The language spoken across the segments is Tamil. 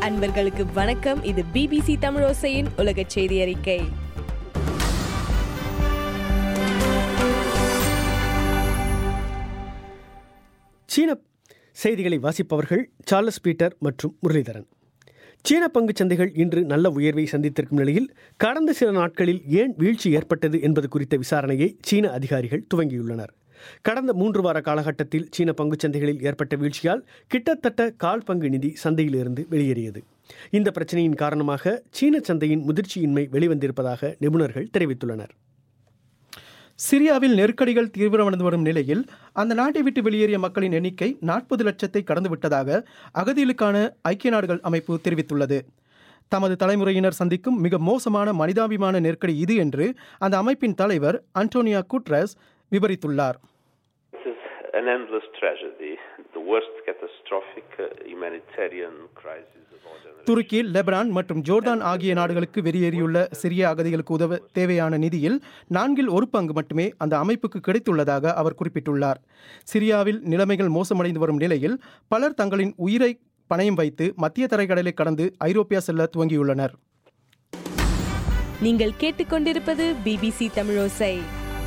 அன்பர்களுக்கு வணக்கம் இது பிபிசி தமிழோசையின் உலக செய்தி அறிக்கை சீன செய்திகளை வாசிப்பவர்கள் சார்லஸ் பீட்டர் மற்றும் முரளிதரன் சீன பங்குச் சந்தைகள் இன்று நல்ல உயர்வை சந்தித்திருக்கும் நிலையில் கடந்த சில நாட்களில் ஏன் வீழ்ச்சி ஏற்பட்டது என்பது குறித்த விசாரணையை சீன அதிகாரிகள் துவங்கியுள்ளனர் கடந்த மூன்று வார காலகட்டத்தில் சீன பங்குச் சந்தைகளில் ஏற்பட்ட வீழ்ச்சியால் கிட்டத்தட்ட கால் பங்கு நிதி சந்தையிலிருந்து வெளியேறியது இந்த பிரச்சனையின் காரணமாக சீன சந்தையின் முதிர்ச்சியின்மை வெளிவந்திருப்பதாக நிபுணர்கள் தெரிவித்துள்ளனர் சிரியாவில் நெருக்கடிகள் தீவிரமடைந்து வரும் நிலையில் அந்த நாட்டை விட்டு வெளியேறிய மக்களின் எண்ணிக்கை நாற்பது லட்சத்தை கடந்துவிட்டதாக அகதிகளுக்கான ஐக்கிய நாடுகள் அமைப்பு தெரிவித்துள்ளது தமது தலைமுறையினர் சந்திக்கும் மிக மோசமான மனிதாபிமான நெருக்கடி இது என்று அந்த அமைப்பின் தலைவர் அன்டோனியா குட்ரஸ் விவரித்துள்ளார் This is an endless tragedy, the worst catastrophic uh, humanitarian crisis of our generation. துருக்கி லெபனான் மற்றும் ஜோர்தான் ஆகிய நாடுகளுக்கு வெளியேறியுள்ள சிரிய அகதிகளுக்கு உதவ தேவையான நிதியில் நான்கில் ஒரு பங்கு மட்டுமே அந்த அமைப்புக்கு கிடைத்துள்ளதாக அவர் குறிப்பிட்டுள்ளார் சிரியாவில் நிலைமைகள் மோசமடைந்து வரும் நிலையில் பலர் தங்களின் உயிரை பணயம் வைத்து மத்திய தரைக்கடலை கடந்து ஐரோப்பியா செல்ல துவங்கியுள்ளனர் நீங்கள் கேட்டுக்கொண்டிருப்பது பிபிசி தமிழோசை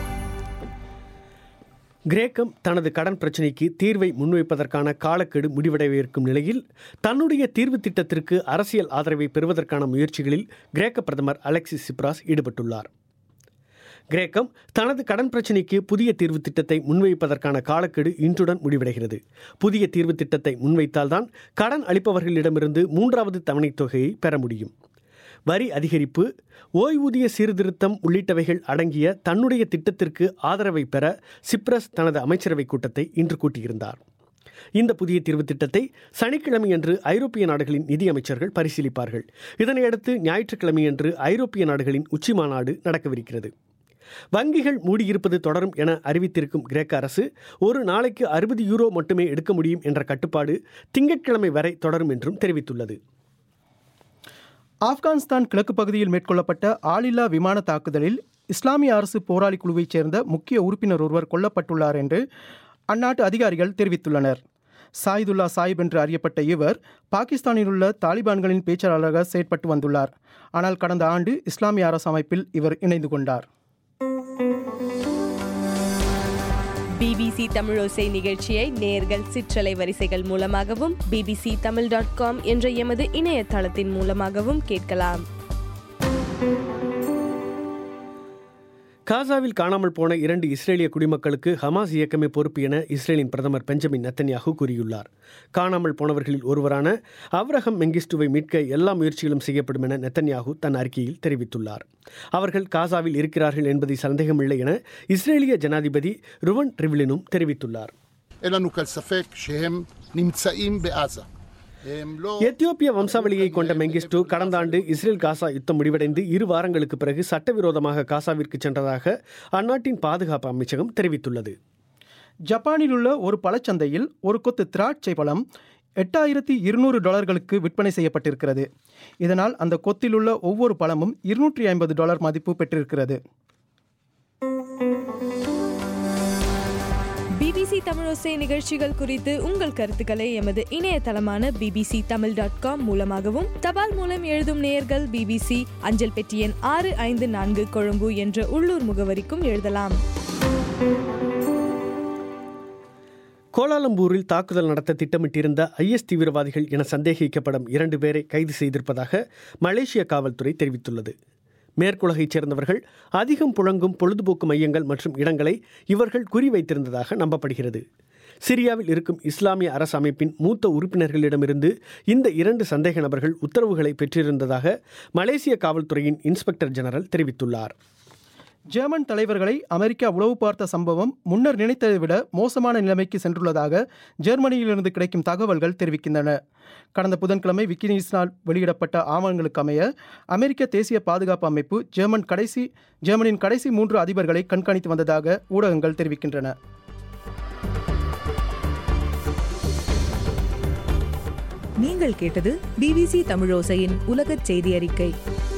கிரேக்கம் தனது கடன் பிரச்சினைக்கு தீர்வை முன்வைப்பதற்கான காலக்கெடு முடிவடையவிருக்கும் நிலையில் தன்னுடைய தீர்வு திட்டத்திற்கு அரசியல் ஆதரவை பெறுவதற்கான முயற்சிகளில் கிரேக்க பிரதமர் அலெக்சிஸ் சிப்ராஸ் ஈடுபட்டுள்ளார் கிரேக்கம் தனது கடன் பிரச்சினைக்கு புதிய தீர்வு திட்டத்தை முன்வைப்பதற்கான காலக்கெடு இன்றுடன் முடிவடைகிறது புதிய தீர்வு திட்டத்தை முன்வைத்தால்தான் கடன் அளிப்பவர்களிடமிருந்து மூன்றாவது தவணைத் தொகையை பெற முடியும் வரி அதிகரிப்பு ஓய்வூதிய சீர்திருத்தம் உள்ளிட்டவைகள் அடங்கிய தன்னுடைய திட்டத்திற்கு ஆதரவை பெற சிப்ரஸ் தனது அமைச்சரவை கூட்டத்தை இன்று கூட்டியிருந்தார் இந்த புதிய தீர்வு திட்டத்தை சனிக்கிழமையன்று ஐரோப்பிய நாடுகளின் நிதியமைச்சர்கள் பரிசீலிப்பார்கள் இதனையடுத்து ஞாயிற்றுக்கிழமையன்று ஐரோப்பிய நாடுகளின் உச்சி மாநாடு நடக்கவிருக்கிறது வங்கிகள் மூடியிருப்பது தொடரும் என அறிவித்திருக்கும் கிரேக்க அரசு ஒரு நாளைக்கு அறுபது யூரோ மட்டுமே எடுக்க முடியும் என்ற கட்டுப்பாடு திங்கட்கிழமை வரை தொடரும் என்றும் தெரிவித்துள்ளது ஆப்கானிஸ்தான் கிழக்கு பகுதியில் மேற்கொள்ளப்பட்ட ஆளில்லா விமான தாக்குதலில் இஸ்லாமிய அரசு போராளி குழுவைச் சேர்ந்த முக்கிய உறுப்பினர் ஒருவர் கொல்லப்பட்டுள்ளார் என்று அந்நாட்டு அதிகாரிகள் தெரிவித்துள்ளனர் சாயிதுல்லா சாயிப் என்று அறியப்பட்ட இவர் பாகிஸ்தானில் உள்ள தாலிபான்களின் பேச்சாளராக செயற்பட்டு வந்துள்ளார் ஆனால் கடந்த ஆண்டு இஸ்லாமிய அரசு அமைப்பில் இவர் இணைந்து கொண்டார் பிபிசி தமிழோசை நிகழ்ச்சியை நேர்கள் சிற்றலை வரிசைகள் மூலமாகவும் பிபிசி தமிழ் டாட் காம் என்ற எமது இணையதளத்தின் மூலமாகவும் கேட்கலாம் காசாவில் காணாமல் போன இரண்டு இஸ்ரேலிய குடிமக்களுக்கு ஹமாஸ் இயக்கமே பொறுப்பு என இஸ்ரேலின் பிரதமர் பெஞ்சமின் நெத்தன்யாகு கூறியுள்ளார் காணாமல் போனவர்களில் ஒருவரான அவ்ரஹம் மெங்கிஸ்டுவை மீட்க எல்லா முயற்சிகளும் செய்யப்படும் என நெத்தன்யாகு தன் அறிக்கையில் தெரிவித்துள்ளார் அவர்கள் காசாவில் இருக்கிறார்கள் என்பதை சந்தேகமில்லை என இஸ்ரேலிய ஜனாதிபதி ருவன் ரிவ்லினும் தெரிவித்துள்ளார் אין לנו כל ספק שהם נמצאים בעזה. הם לא... எத்தியோப்பிய வம்சாவளியை கொண்ட மெங்கிஸ்டு கடந்த ஆண்டு இஸ்ரேல் காசா யுத்தம் முடிவடைந்து இரு வாரங்களுக்கு பிறகு சட்டவிரோதமாக காசாவிற்கு சென்றதாக அந்நாட்டின் பாதுகாப்பு அமைச்சகம் தெரிவித்துள்ளது ஜப்பானில் உள்ள ஒரு பழச்சந்தையில் ஒரு கொத்து திராட்சை பழம் எட்டாயிரத்தி இருநூறு டாலர்களுக்கு விற்பனை செய்யப்பட்டிருக்கிறது இதனால் அந்த கொத்திலுள்ள ஒவ்வொரு பழமும் இருநூற்றி ஐம்பது டாலர் மதிப்பு பெற்றிருக்கிறது பிபிசி தமிழோசை நிகழ்ச்சிகள் குறித்து உங்கள் கருத்துக்களை எமது இணையதளமான பிபிசி தமிழ் டாட் காம் மூலமாகவும் தபால் மூலம் எழுதும் நேயர்கள் பிபிசி அஞ்சல் பெட்டி எண் ஆறு ஐந்து நான்கு கொழும்பு என்ற உள்ளூர் முகவரிக்கும் எழுதலாம் கோலாலம்பூரில் தாக்குதல் நடத்த திட்டமிட்டிருந்த ஐஎஸ் தீவிரவாதிகள் என சந்தேகிக்கப்படும் இரண்டு பேரை கைது செய்திருப்பதாக மலேசிய காவல்துறை தெரிவித்துள்ளது மேற்குலகைச் சேர்ந்தவர்கள் அதிகம் புழங்கும் பொழுதுபோக்கு மையங்கள் மற்றும் இடங்களை இவர்கள் குறிவைத்திருந்ததாக நம்பப்படுகிறது சிரியாவில் இருக்கும் இஸ்லாமிய அரசு அமைப்பின் மூத்த உறுப்பினர்களிடமிருந்து இந்த இரண்டு சந்தேக நபர்கள் உத்தரவுகளை பெற்றிருந்ததாக மலேசிய காவல்துறையின் இன்ஸ்பெக்டர் ஜெனரல் தெரிவித்துள்ளார் ஜெர்மன் தலைவர்களை அமெரிக்கா உளவு பார்த்த சம்பவம் முன்னர் நினைத்ததை விட மோசமான நிலைமைக்கு சென்றுள்ளதாக ஜெர்மனியிலிருந்து கிடைக்கும் தகவல்கள் தெரிவிக்கின்றன கடந்த புதன்கிழமை விக்கினீஸினால் வெளியிடப்பட்ட ஆவணங்களுக்கு அமைய அமெரிக்க தேசிய பாதுகாப்பு அமைப்பு ஜெர்மன் கடைசி ஜெர்மனியின் கடைசி மூன்று அதிபர்களை கண்காணித்து வந்ததாக ஊடகங்கள் தெரிவிக்கின்றன நீங்கள் கேட்டது பிபிசி தமிழோசையின் உலகச் செய்தி அறிக்கை